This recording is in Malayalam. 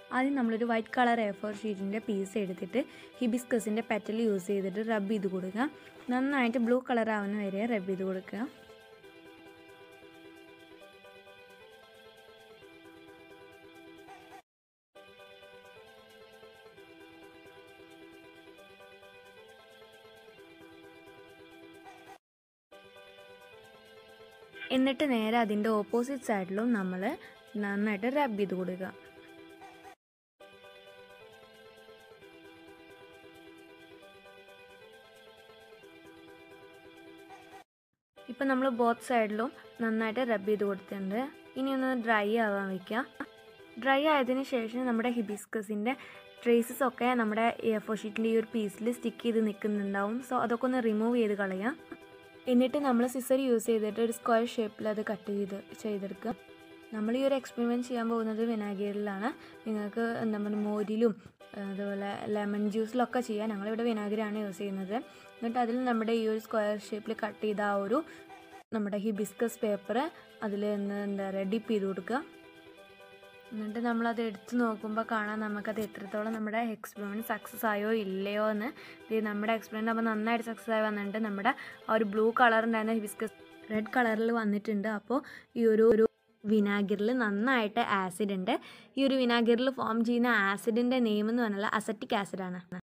ആദ്യം നമ്മളൊരു വൈറ്റ് കളർ എ ഫോർ ഷീറ്റിൻ്റെ പീസ് എടുത്തിട്ട് ഹിബിസ്കസിൻ്റെ പെറ്റൽ യൂസ് ചെയ്തിട്ട് റബ്ബ് ചെയ്ത് കൊടുക്കുക നന്നായിട്ട് ബ്ലൂ കളർ ആവുന്ന വരെ റബ്ബ് ചെയ്ത് കൊടുക്കുക എന്നിട്ട് നേരെ അതിൻ്റെ ഓപ്പോസിറ്റ് സൈഡിലും നമ്മൾ നന്നായിട്ട് റബ്ബ് ചെയ്ത് കൊടുക്കുക ഇപ്പം നമ്മൾ ബോത്ത് സൈഡിലും നന്നായിട്ട് റബ്ബ് ചെയ്ത് കൊടുത്തിട്ടുണ്ട് ഇനി ഒന്ന് ഡ്രൈ ആവാൻ വയ്ക്കുക ഡ്രൈ ആയതിനു ശേഷം നമ്മുടെ ഹിബിസ്കസിൻ്റെ ട്രേസസ് ഒക്കെ നമ്മുടെ എ ഫോർ ഷീറ്റിൻ്റെ ഈ ഒരു പീസിൽ സ്റ്റിക്ക് ചെയ്ത് നിൽക്കുന്നുണ്ടാവും സോ അതൊക്കെ ഒന്ന് റിമൂവ് ചെയ്ത് കളയാം എന്നിട്ട് നമ്മൾ സിസർ യൂസ് ചെയ്തിട്ട് ഒരു സ്ക്വയർ ഷേപ്പിൽ അത് കട്ട് ചെയ്ത് ചെയ്തെടുക്കുക നമ്മൾ ഈ ഒരു എക്സ്പെരിമെൻറ്റ് ചെയ്യാൻ പോകുന്നത് വിനാഗിരിയിലാണ് നിങ്ങൾക്ക് എന്താ പറയുക മോരിലും അതുപോലെ ലെമൺ ജ്യൂസിലൊക്കെ ചെയ്യാം ഞങ്ങളിവിടെ വിനാഗിരിയാണ് യൂസ് ചെയ്യുന്നത് എന്നിട്ട് അതിൽ നമ്മുടെ ഈ ഒരു സ്ക്വയർ ഷേപ്പിൽ കട്ട് ചെയ്ത ആ ഒരു നമ്മുടെ ഹിബിസ്കസ് പേപ്പർ അതിൽ എന്താ പറയുക ഡിപ്പ് ചെയ്ത് കൊടുക്കുക എന്നിട്ട് നമ്മളത് എടുത്ത് നോക്കുമ്പോൾ കാണാം നമുക്കത് എത്രത്തോളം നമ്മുടെ എക്സ്പെരിമെൻറ്റ് സക്സസ് ആയോ ഇല്ലയോ എന്ന് ഇത് നമ്മുടെ എക്സ്പെരിമെൻറ്റ് അപ്പോൾ നന്നായിട്ട് സക്സസ് ആയി വന്നിട്ടുണ്ട് നമ്മുടെ ആ ഒരു ബ്ലൂ കളർ ഉണ്ടായിരുന്ന ഹിബിസ്കസ് റെഡ് കളറിൽ വന്നിട്ടുണ്ട് അപ്പോൾ ഈ ഒരു ഒരു വിനാഗിരിൽ നന്നായിട്ട് ആസിഡ് ഉണ്ട് ഈ ഒരു വിനാഗിരിൽ ഫോം ചെയ്യുന്ന ആസിഡിൻ്റെ നെയിം എന്ന് പറഞ്ഞാൽ അസറ്റിക് ആസിഡാണ്